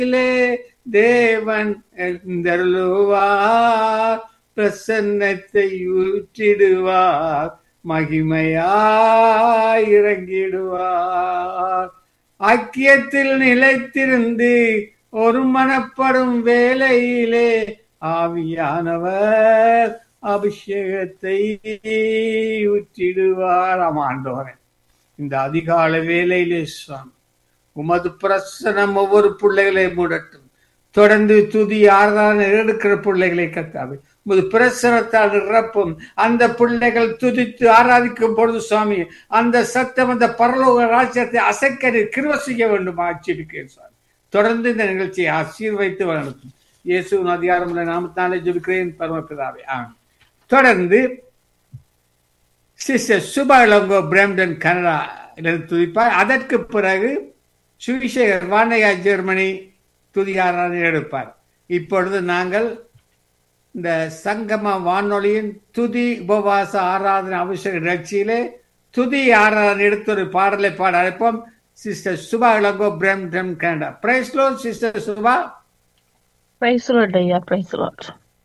லே தேவன் எழுந்தருளுவார் பிரசன்னத்தை ஊற்றிடுவார் மகிமையாய் இறங்கிடுவார் ஐக்கியத்தில் நிலைத்திருந்து ஒரு மனப்படும் வேலையிலே ஆவியானவர் அபிஷேகத்தை ஊற்றிடுவார் ஆமாண்டவரே இந்த அதிகால வேலையிலே சுவாமி உமது பிரசனம் ஒவ்வொரு பிள்ளைகளை மூடட்டும் தொடர்ந்து துதி ஆராதனை எடுக்கிற பிள்ளைகளை கத்தாவே உமது பிரசனத்தால் நிரப்பும் அந்த பிள்ளைகள் துதித்து ஆராதிக்கும் பொழுது சுவாமி அந்த சத்தம் அந்த பரலோக ராஜ்யத்தை அசைக்க கிருவ செய்ய வேண்டும் ஆட்சியிருக்கேன் சுவாமி தொடர்ந்து இந்த நிகழ்ச்சியை ஆசீர்வைத்து வளர்த்தும் இயேசுவின் அதிகாரம் நாமத்தாலே ஜெபிக்கிறேன் பரமபிதாவே ஆம் தொடர்ந்து sister Subha Ilango Brampton Canada துதிப்பார் அதற்கு பிறகு சுவிசேகர் வானையா ஜெர்மனி துதி ஆராதனை எடுப்பார் இப்பொழுது நாங்கள் இந்த சங்கம வானொலியின் துதி உபவாச ஆராதனை அவசிய நிகழ்ச்சியிலே துதி ஆராதனை எடுத்து ஒரு பாடலை பாட அழைப்போம் sister Subha Ilango Brampton Canada praise Lord sister Subha Praise the Lord, ஐயா praise the Lord.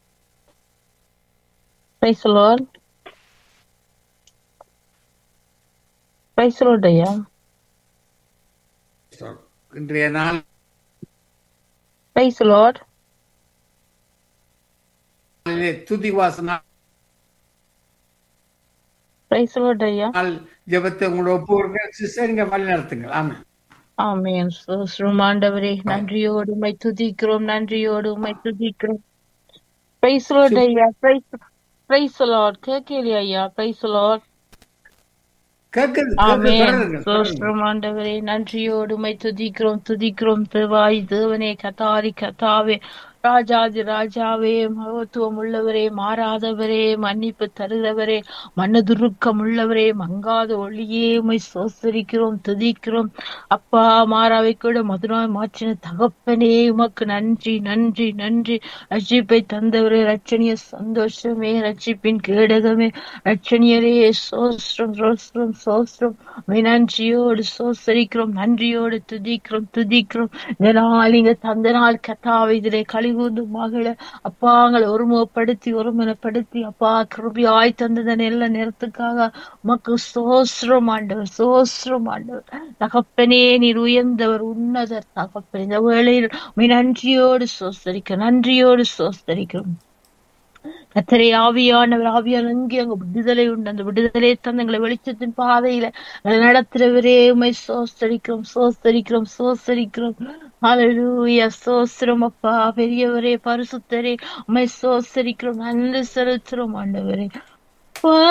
Praise the Lord. Praise the Lord, ஐயா இன்றைய நாள் Praise the Lord. துதி வாசனால் Praise the Lord, ஐயா ஜபத்தை உங்களோட ஒப்பு சிஸ்டர் நீங்க வழி நடத்துங்கள் ஆமா ஆமென் சோஸ்ரம் ஆண்டவரே நன்றியோடு உம்மை துதிக்கிறோம் நன்றியோடு உம்மை துதிக்கிறோம் Praise the Lord, ஐயா praise praise the Lord கேட்கலையா ஐயா praise the Lord கேட்குது ஆமென் தொடருங்க தொடருங்க. சோஸ்ரம் ஆண்டவரே நன்றியோடு உம்மை துதிக்கிறோம் துதிக்கிறோம் தேவாய் தேவனே கதாரி கதாவே ராஜாதி ராஜாவே மகத்துவம் உள்ளவரே மாறாதவரே மன்னிப்பு தருகிறவரே மனதுருக்கம் உள்ளவரே மங்காத ஒளியே உம்மை சோசரிக்கிறோம் துதிக்கிறோம் அப்பா மாறாவை கூட மதுராய் மாற்றின தகப்பனே உமக்கு நன்றி நன்றி நன்றி ரட்சிப்பை தந்தவரே ரட்சணிய சந்தோஷமே ரட்சிப்பின் கேடகமே ரட்சணியரே சோஸ்ரம் சோஸ்ரம் சோஸ்ரம் உம்மை நன்றியோடு சோசரிக்கிறோம் நன்றியோடு துதிக்கிறோம் துதிக்கிறோம் இந்த நாள் இங்க தந்த நாள் கத்தாவை இதிலே கழிவுந்து மகள அப்பாங்களை ஒருமுகப்படுத்தி ஒருமுகப்படுத்தி அப்பா கிருபியாய் தந்தத நல்ல நேரத்துக்காக உமக்கு சோஸ்ரம் ஆண்டவர் சோஸ்ரம் ஆண்டவர் தகப்பனே நீர் உயர்ந்தவர் உன்னதர் தகப்பன் இந்த வேளையில் உம்மை நன்றியோடு சோஸ்தரிக்க நன்றியோடு சோஸ்தரிக்கிறோம் கத்தரை ஆவியானவர் ஆவியான அங்கே அங்க விடுதலை உண்டு அந்த விடுதலை தந்து எங்களை வெளிச்சத்தின் பாதையில எங்களை நடத்துறவரே உமை சோஸ்தரிக்கிறோம் சோஸ்தரிக்கிறோம் சோஸ்தரிக்கிறோம் ஹalleluya சோஸ்திரம் அப்பா பெரியவரே பரிசுத்தரே உமை சோஸ்தரிக்கிறோம் நன்றி செலுத்துறோம் ஆண்டவரே